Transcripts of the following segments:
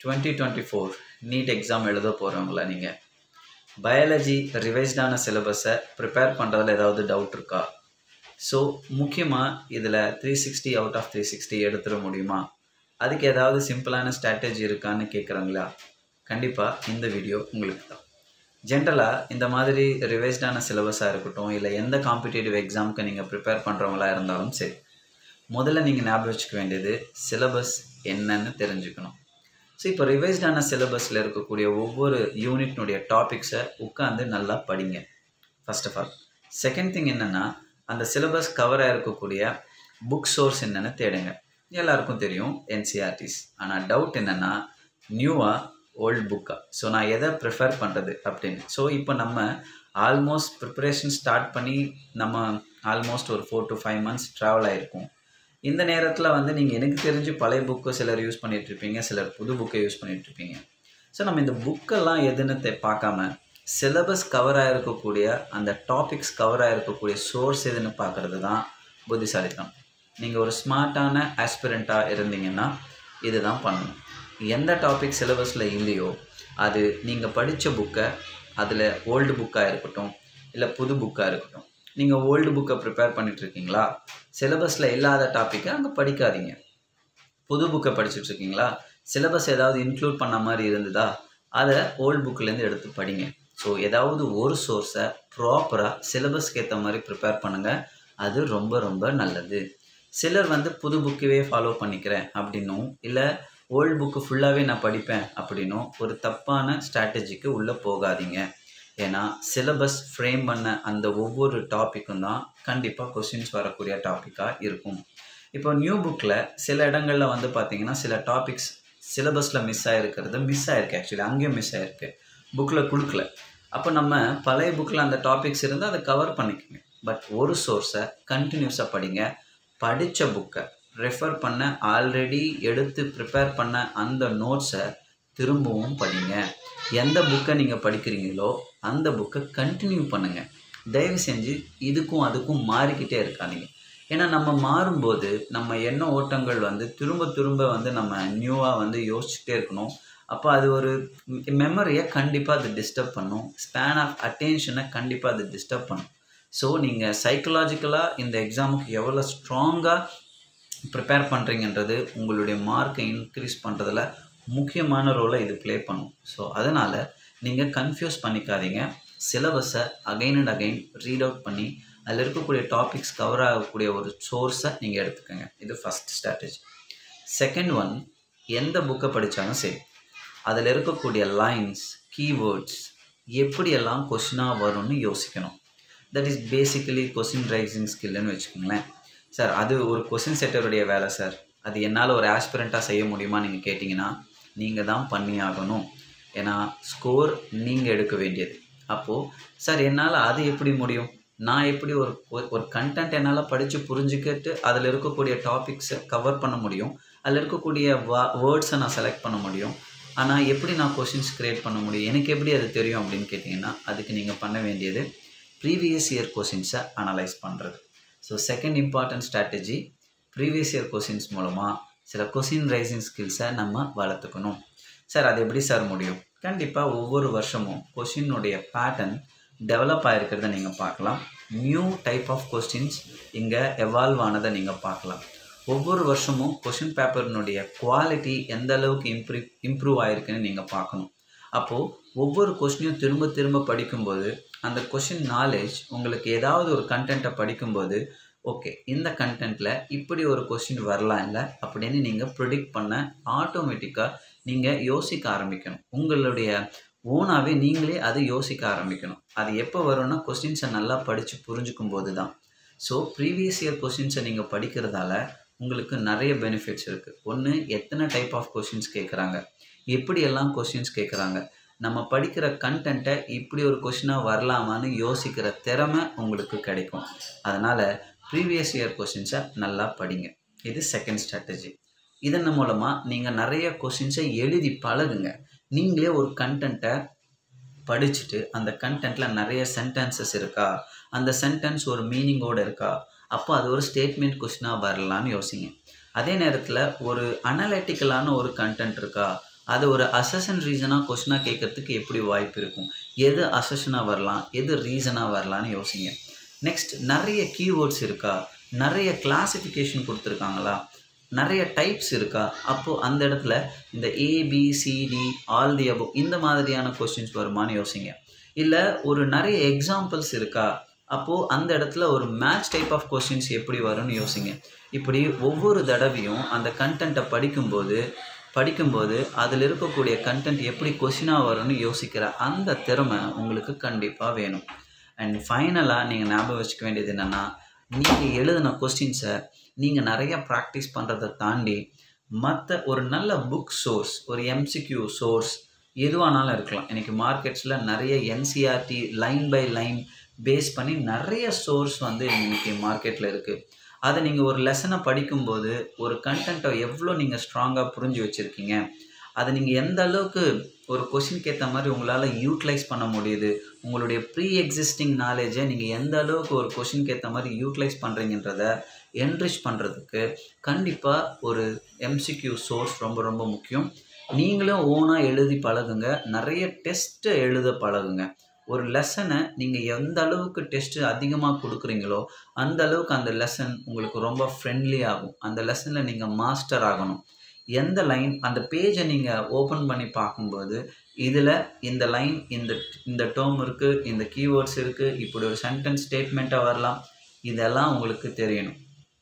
twenty twenty four NEET exam எழுத போகிறவங்களா நீங்கள் பயாலஜி ரிவைஸ்டான சிலபஸை ப்ரிப்பேர் பண்ணுறதுல ஏதாவது டவுட் இருக்கா ஸோ முக்கியமாக இதில் three sixty out of three sixty எடுத்துட முடியுமா அதுக்கு ஏதாவது சிம்பிளான ஸ்ட்ராட்டஜி இருக்கான்னு கேட்குறாங்களா கண்டிப்பாக இந்த வீடியோ உங்களுக்கு தான் ஜென்ரலாக இந்த மாதிரி ரிவைஸ்டான சிலபஸாக இருக்கட்டும் இல்லை எந்த காம்படிட்டிவ் எக்ஸாமுக்கு நீங்கள் ப்ரிப்பேர் பண்ணுறவங்களா இருந்தாலும் சரி முதல்ல நீங்கள் ஞாபகம் வச்சுக்க வேண்டியது சிலபஸ் என்னன்னு தெரிஞ்சுக்கணும் ஸோ இப்போ ரிவைஸ்டான சிலபஸில் இருக்கக்கூடிய ஒவ்வொரு யூனிட்னுடைய டாபிக்ஸை உட்காந்து நல்லா படிங்க first of all second thing என்னென்னா அந்த சிலபஸ் கவர் ஆகிருக்கக்கூடிய புக் சோர்ஸ் என்னென்னு தேடுங்க எல்லாருக்கும் தெரியும் என்சிஆர்டிஸ் ஆனால் டவுட் என்னென்னா நியூவாக ஓல்டு புக்கா ஸோ நான் எதை ப்ரிஃபர் பண்ணுறது அப்படின்னு ஸோ இப்போ நம்ம ஆல்மோஸ்ட் ப்ரிப்பரேஷன் ஸ்டார்ட் பண்ணி நம்ம ஆல்மோஸ்ட் ஒரு four to five months travel ஆகிருக்கும் இந்த நேரத்தில் வந்து நீங்கள் எனக்கு தெரிஞ்சு பழைய புக்கு சிலர் யூஸ் பண்ணிகிட்ருப்பீங்க சிலர் புது புக்கை யூஸ் பண்ணிகிட்ருப்பீங்க ஸோ நம்ம இந்த புக்கெல்லாம் எதுன்னு தெ பார்க்காம சிலபஸ் கவர் ஆகிருக்கக்கூடிய அந்த டாபிக்ஸ் கவர் ஆகிருக்கக்கூடிய சோர்ஸ் எதுன்னு பார்க்குறது தான் புத்திசாலித்தனம் நீங்கள் ஒரு ஸ்மார்ட்டான ஆஸ்பிரண்ட்டாக இருந்தீங்கன்னா இதுதான் பண்ணணும் எந்த டாபிக் சிலபஸில் இல்லையோ அது நீங்கள் படித்த புக்கை அதில் ஓல்டு புக்காக இருக்கட்டும் இல்லை புது புக்காக இருக்கட்டும் நீங்கள் ஓல்டு புக்கை ப்ரிப்பேர் பண்ணிகிட்ருக்கீங்களா சிலபஸில் இல்லாத டாப்பிக்கை அங்கே படிக்காதீங்க புது புக்கை படிச்சுட்ருக்கீங்களா சிலபஸ் ஏதாவது இன்க்ளூட் பண்ண மாதிரி இருந்ததா அதை ஓல்டு புக்கிலேருந்து எடுத்து படிங்க ஸோ ஏதாவது ஒரு சோர்ஸை ப்ராப்பராக சிலபஸ்க்கு ஏற்ற மாதிரி ப்ரிப்பேர் பண்ணுங்கள் அது ரொம்ப ரொம்ப நல்லது சிலர் வந்து புது புக்கவே ஃபாலோ பண்ணிக்கிறேன் அப்படின்னும் இல்லை ஓல்டு புக்கு ஃபுல்லாகவே நான் படிப்பேன் அப்படின்னும் ஒரு தப்பான ஸ்ட்ராட்டஜிக்கு உள்ளே போகாதீங்க ஏன்னா சிலபஸ் ஃப்ரேம் பண்ண அந்த ஒவ்வொரு டாப்பிக்கும் தான் கண்டிப்பாக கொஸ்டின்ஸ் வரக்கூடிய டாப்பிக்காக இருக்கும் இப்போ நியூ புக்கில் சில இடங்களில் வந்து பார்த்திங்கன்னா சில டாபிக்ஸ் சிலபஸில் மிஸ் ஆகிருக்கிறது மிஸ் ஆகிருக்கு ஆக்சுவலி அங்கேயும் மிஸ் ஆகிருக்கு புக்கில் கொடுக்கல அப்போ நம்ம பழைய புக்கில் அந்த டாபிக்ஸ் இருந்தால் அதை கவர் பண்ணிக்கோங்க பட் ஒரு சோர்ஸை கண்டினியூஸாக படிங்க படித்த புக்கை ரெஃபர் பண்ண ஆல்ரெடி எடுத்து ப்ரிப்பேர் பண்ண அந்த நோட்ஸை திரும்பவும் படிங்க எந்த புக்கை நீங்கள் படிக்கிறீங்களோ அந்த புக்கை கண்டினியூ பண்ணுங்கள் தயவு செஞ்சு இதுக்கும் அதுக்கும் மாறிக்கிட்டே இருக்காதீங்க ஏன்னா நம்ம மாறும்போது நம்ம எண்ண ஓட்டங்கள் வந்து திரும்ப திரும்ப வந்து நம்ம நியூவாக வந்து யோசிச்சுட்டே இருக்கணும் அப்போ அது ஒரு மெமரியை கண்டிப்பாக அது டிஸ்டர்ப் பண்ணும் ஸ்பேன் ஆஃப் அட்டென்ஷனை கண்டிப்பாக அது டிஸ்டர்ப் பண்ணும் ஸோ நீங்கள் சைக்கலாஜிக்கலாக இந்த எக்ஸாமுக்கு எவ்வளோ ஸ்ட்ராங்காக ப்ரிப்பேர் பண்ணுறீங்கன்றது உங்களுடைய மார்க்கை இன்க்ரீஸ் பண்ணுறதுல முக்கியமான ரோலை இது ப்ளே பண்ணும் ஸோ அதனால் நீங்கள் கன்ஃபியூஸ் பண்ணிக்காதீங்க சிலபஸை again and again read out பண்ணி அதில் இருக்கக்கூடிய டாபிக்ஸ் கவர் ஆகக்கூடிய ஒரு சோர்ஸை நீங்கள் எடுத்துக்கோங்க இது ஃபஸ்ட் ஸ்ட்ராட்டஜி செகண்ட் ஒன் எந்த புக்கை படித்தாலும் சரி அதில் இருக்கக்கூடிய லைன்ஸ் கீவேர்ட்ஸ் எப்படியெல்லாம் கொஷினாக வரும்னு யோசிக்கணும் that is basically question raising ஸ்கில்லுன்னு வச்சுக்கோங்களேன் சார் அது ஒரு கொஸ்டின் செட்டருடைய வேலை சார் அது என்னால் ஒரு ஆஸ்பிரண்ட்டாக செய்ய முடியுமா நீங்கள் கேட்டிங்கன்னா நீங்கள் தான் பண்ணி ஆகணும் ஏன்னா ஸ்கோர் நீங்கள் எடுக்க வேண்டியது அப்போது சார் என்னால் அது எப்படி முடியும் நான் எப்படி ஒரு ஒரு கண்டென்ட் என்னால் படித்து புரிஞ்சுக்கிட்டு அதில் இருக்கக்கூடிய டாபிக்ஸை கவர் பண்ண முடியும் அதில் இருக்கக்கூடிய வா வேர்ட்ஸை நான் செலக்ட் பண்ண முடியும் ஆனால் எப்படி நான் கொஷின்ஸ் க்ரியேட் பண்ண முடியும் எனக்கு எப்படி அது தெரியும் அப்படின்னு கேட்டிங்கன்னா அதுக்கு நீங்கள் பண்ண வேண்டியது ப்ரீவியஸ் இயர் கொஷின்ஸை அனலைஸ் பண்ணுறது so second important strategy previous year questions மூலமாக சில கொஷின் ரைசிங் ஸ்கில்ஸை நம்ம வளர்த்துக்கணும் சார் அது எப்படி சார் முடியும் கண்டிப்பாக ஒவ்வொரு வருஷமும் கொஷினுடைய பேட்டர்ன் டெவலப் ஆகிருக்கிறத நீங்கள் பார்க்கலாம் நியூ டைப் ஆஃப் கொஸ்டின்ஸ் இங்கே எவால்வ் ஆனதை நீங்கள் பார்க்கலாம் ஒவ்வொரு வருஷமும் கொஷின் பேப்பர்னுடைய குவாலிட்டி எந்த அளவுக்கு இம்ப்ரூவ் இம்ப்ரூவ் ஆகிருக்குன்னு நீங்கள் பார்க்கணும் அப்போது ஒவ்வொரு கொஷினையும் திரும்ப திரும்ப படிக்கும்போது அந்த கொஷின் நாலேஜ் உங்களுக்கு ஏதாவது ஒரு கண்டென்ட்டை படிக்கும்போது ஓகே இந்த கண்டென்ட்டில் இப்படி ஒரு கொஷின் வரலாம் இல்லை அப்படின்னு நீங்கள் ப்ரிடிக்ட் பண்ண ஆட்டோமேட்டிக்காக நீங்கள் யோசிக்க ஆரம்பிக்கணும் உங்களுடைய ஓனாகவே நீங்களே அதை யோசிக்க ஆரம்பிக்கணும் அது எப்போ வரும்னா கொஸ்டின்ஸை நல்லா படித்து புரிஞ்சுக்கும் போது தான் ஸோ ப்ரீவியஸ் இயர் கொஸ்டின்ஸை நீங்கள் படிக்கிறதால உங்களுக்கு நிறைய பெனிஃபிட்ஸ் இருக்குது ஒன்று எத்தனை டைப் ஆஃப் கொஷின்ஸ் கேட்குறாங்க எப்படியெல்லாம் கொஷின்ஸ் கேட்குறாங்க நம்ம படிக்கிற கண்டென்ட்டை இப்படி ஒரு கொஷினாக வரலாமான்னு யோசிக்கிற திறமை உங்களுக்கு கிடைக்கும் அதனால் ப்ரீவியஸ் இயர் கொஷின்ஸை நல்லா படிங்க இது செகண்ட் ஸ்ட்ராட்டஜி இதன் மூலமாக நீங்கள் நிறைய கொஷின்ஸை எழுதி பழகுங்க நீங்களே ஒரு கண்டென்ட்டை படிச்சுட்டு அந்த கண்டென்ட்டில் நிறைய சென்டென்சஸ் இருக்கா அந்த சென்டென்ஸ் ஒரு மீனிங்கோடு இருக்கா அப்போ அது ஒரு ஸ்டேட்மெண்ட் கொஷினாக வரலான்னு யோசிங்க அதே நேரத்தில் ஒரு அனலிட்டிக்கலான ஒரு கண்டென்ட் இருக்கா அது ஒரு அசஷன் ரீசனாக கொஷினாக கேட்கறதுக்கு எப்படி வாய்ப்பு இருக்கும் எது அசஷனாக வரலாம் எது ரீசனாக வரலான்னு யோசிங்க நெக்ஸ்ட் நிறைய கீவேர்ட்ஸ் இருக்கா நிறைய கிளாசிஃபிகேஷன் கொடுத்துருக்காங்களா நிறைய டைப்ஸ் இருக்கா அப்போது அந்த இடத்துல இந்த ஏபிசிடி ஆல் தி அபோ இந்த மாதிரியான கொஸ்டின்ஸ் வருமானு யோசிங்க இல்லை ஒரு நிறைய எக்ஸாம்பிள்ஸ் இருக்கா அப்போது அந்த இடத்துல ஒரு மேட்ச் டைப் ஆஃப் கொஸ்டின்ஸ் எப்படி வரும்னு யோசிங்க இப்படி ஒவ்வொரு தடவையும் அந்த கண்டென்ட்டை படிக்கும்போது படிக்கும்போது அதில் இருக்கக்கூடிய கண்டென்ட் எப்படி கொஷினாக வரும்னு யோசிக்கிற அந்த திறமை உங்களுக்கு கண்டிப்பாக வேணும் அண்ட் ஃபைனலாக நீங்கள் ஞாபகம் வச்சுக்க வேண்டியது என்னென்னா நீங்கள் எழுதின கொஸ்டின்ஸை நீங்கள் நிறைய ப்ராக்டிஸ் பண்ணுறதை தாண்டி மற்ற ஒரு நல்ல புக் சோர்ஸ் ஒரு எம்சிக்யூ சோர்ஸ் எதுவானாலும் இருக்கலாம் இன்றைக்கி மார்க்கெட்ஸில் நிறைய NCERT line by line base பண்ணி நிறைய சோர்ஸ் வந்து இன்றைக்கி மார்க்கெட்டில் இருக்குது அதை நீங்கள் ஒரு லெசனை படிக்கும்போது ஒரு கண்டென்ட்டை எவ்வளோ நீங்கள் ஸ்ட்ராங்காக புரிஞ்சு வச்சுருக்கீங்க அதை நீங்கள் எந்த அளவுக்கு ஒரு கொஷினுக்கு ஏற்ற மாதிரி உங்களால் யூட்டிலைஸ் பண்ண முடியுது உங்களுடைய ப்ரீ எக்ஸிஸ்டிங் நாலேஜை நீங்கள் எந்த அளவுக்கு ஒரு கொஷினுக்கு ஏற்ற மாதிரி யூட்டிலைஸ் பண்ணுறீங்கன்றத என்ரிச் பண்ணுறதுக்கு கண்டிப்பாக ஒரு எம்சிக்யூ சோர்ஸ் ரொம்ப ரொம்ப முக்கியம் நீங்களும் ஓனாக எழுதி பழகுங்க நிறைய டெஸ்ட்டை எழுத பழகுங்க ஒரு லெசனை நீங்கள் எந்த அளவுக்கு டெஸ்ட்டு அதிகமாக கொடுக்குறீங்களோ அந்த அளவுக்கு அந்த லெசன் உங்களுக்கு ரொம்ப ஃப்ரெண்ட்லி ஆகும் அந்த லெசனில் நீங்கள் மாஸ்டர் ஆகணும் எந்த லைன் அந்த பேஜை நீங்கள் ஓப்பன் பண்ணி பார்க்கும்போது இதில் இந்த லைன் இந்த இந்த டேர்ம் இருக்குது இந்த கீவேர்ட்ஸ் இருக்குது இப்படி ஒரு சென்டென்ஸ் ஸ்டேட்மெண்ட்டாக வரலாம் இதெல்லாம் உங்களுக்கு தெரியணும்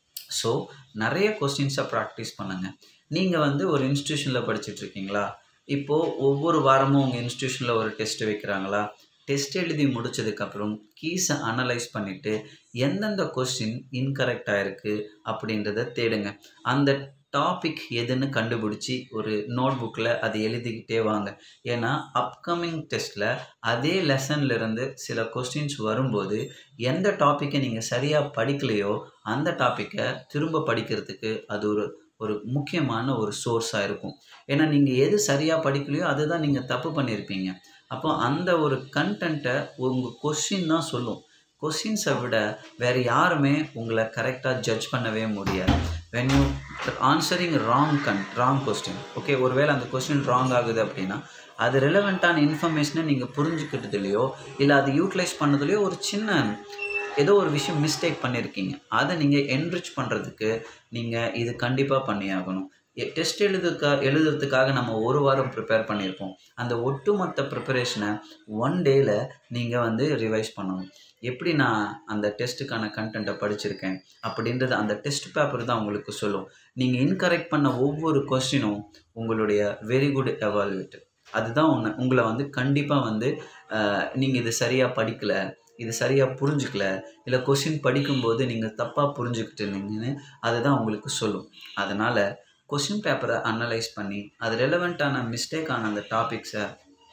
ஸோ நிறைய கொஸ்டின்ஸை ப்ராக்டிஸ் பண்ணுங்கள் நீங்கள் வந்து ஒரு இன்ஸ்டியூஷனில் படிச்சுட்டு இருக்கீங்களா இப்போது ஒவ்வொரு வாரமும் உங்கள் இன்ஸ்டியூஷனில் ஒரு டெஸ்ட் வைக்கிறாங்களா டெஸ்ட் எழுதி முடிச்சதுக்கப்புறம் கீஸை அனலைஸ் பண்ணிவிட்டு எந்தெந்த கொஸ்டின் இன்கரெக்டாக இருக்குது அப்படின்றத தேடுங்க அந்த டாபிக் எதுன்னு கண்டுபிடிச்சி ஒரு நோட் புக்கில் அதை எழுதிக்கிட்டே வாங்க ஏன்னா அப்கமிங் டெஸ்ட்டில் அதே லெசன்லேருந்து சில கொஸ்டின்ஸ் வரும்போது எந்த டாப்பிக்கை நீங்கள் சரியாக படிக்கலையோ அந்த டாப்பிக்கை திரும்ப படிக்கிறதுக்கு அது ஒரு ஒரு முக்கியமான ஒரு சோர்ஸாக இருக்கும் ஏன்னா நீங்கள் எது சரியாக படிக்கலையோ அதுதான் நீங்கள் தப்பு பண்ணியிருப்பீங்க அப்போ அந்த ஒரு கண்டென்ட்டை உங்கள் கொஷின் தான் சொல்லும் கொஷின்ஸை விட வேறு யாருமே உங்களை கரெக்டாக ஜட்ஜ் பண்ணவே முடியாது when you answering wrong gun wrong question okay ஒருவேளை அந்த கொஸ்டின் ராங் ஆகுது அப்படின்னா அது ரிலவெண்ட்டான இன்ஃபர்மேஷனை நீங்கள் புரிஞ்சுக்கிட்டதுலையோ இல்லை அது யூட்டிலைஸ் பண்ணதுலையோ ஒரு சின்ன ஏதோ ஒரு விஷயம் மிஸ்டேக் பண்ணியிருக்கீங்க அதை நீங்கள் என்ரிச் பண்ணுறதுக்கு நீங்கள் இது கண்டிப்பாக பண்ணியாகணும் டெஸ்ட் எழுதுக்கா எழுதுறதுக்காக நம்ம ஒரு வாரம் ப்ரிப்பேர் பண்ணியிருப்போம் அந்த ஒட்டுமொத்த ப்ரிப்பரேஷனை ஒன் டேயில் நீங்கள் வந்து ரிவைஸ் பண்ணணும் எப்படி நான் அந்த டெஸ்ட்டுக்கான கண்டென்ட்டை படிச்சிருக்கேன் அப்படின்றது அந்த டெஸ்ட் பேப்பர் தான் உங்களுக்கு சொல்லும் நீங்கள் இன்கரெக்ட் பண்ண ஒவ்வொரு கொஸ்டினும் உங்களுடைய வெரி குட் எவால்வேட் அதுதான் ஒன்று உங்களை வந்து கண்டிப்பாக வந்து நீங்கள் இது சரியாக படிக்கலை இது சரியாக புரிஞ்சுக்கல இல்லை கொஷின் படிக்கும்போது நீங்கள் தப்பாக புரிஞ்சுக்கிட்டு இருந்தீங்கன்னு அதுதான் உங்களுக்கு சொல்லும் அதனால் கொஷின் பேப்பரை அனலைஸ் பண்ணி அது ரெலவெண்ட்டான மிஸ்டேக்கான அந்த டாபிக்ஸை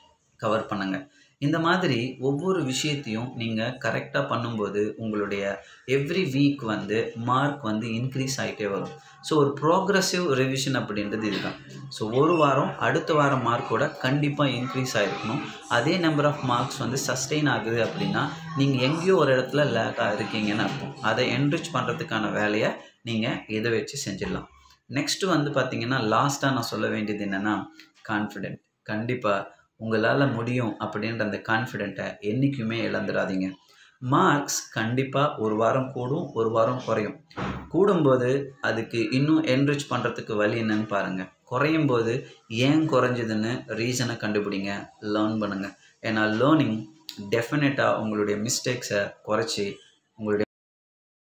கவர் பண்ணுங்கள் இந்த மாதிரி ஒவ்வொரு விஷயத்தையும் நீங்கள் கரெக்டாக பண்ணும்போது உங்களுடைய எவ்ரி வீக் வந்து மார்க் வந்து இன்க்ரீஸ் ஆகிட்டே வரும் ஸோ ஒரு ப்ரோக்ரஸிவ் ரிவிஷன் அப்படின்றது இதுதான் ஸோ ஒரு வாரம் அடுத்த வாரம் மார்க்கோட கண்டிப்பாக இன்க்ரீஸ் ஆகிருக்கணும் அதே நம்பர் ஆஃப் மார்க்ஸ் வந்து சஸ்டெயின் ஆகுது அப்படின்னா நீங்கள் எங்கேயோ ஒரு இடத்துல லேக்காக இருக்கீங்கன்னு அர்த்தம் அதை என்ரிச் பண்ணுறதுக்கான வேலையை நீங்கள் இதை வச்சு செஞ்சிடலாம் நெக்ஸ்ட்டு வந்து பார்த்திங்கன்னா லாஸ்ட்டாக நான் சொல்ல வேண்டியது என்னென்னா கான்ஃபிடென்ட் கண்டிப்பாக உங்களால் முடியும் அப்படின்ற அந்த கான்ஃபிடென்ட்டை என்றைக்குமே இழந்துடாதீங்க மார்க்ஸ் கண்டிப்பாக ஒரு வாரம் கூடும் ஒரு வாரம் குறையும் கூடும்போது அதுக்கு இன்னும் என்ரிச் பண்ணுறதுக்கு வழி என்னன்னு பாருங்கள் குறையும் போது ஏன் குறைஞ்சதுன்னு ரீசனை கண்டுபிடிங்க லேர்ன் பண்ணுங்கள் ஏன்னா லேர்னிங் டெஃபினட்டாக உங்களுடைய மிஸ்டேக்ஸை குறைச்சி உங்களுடைய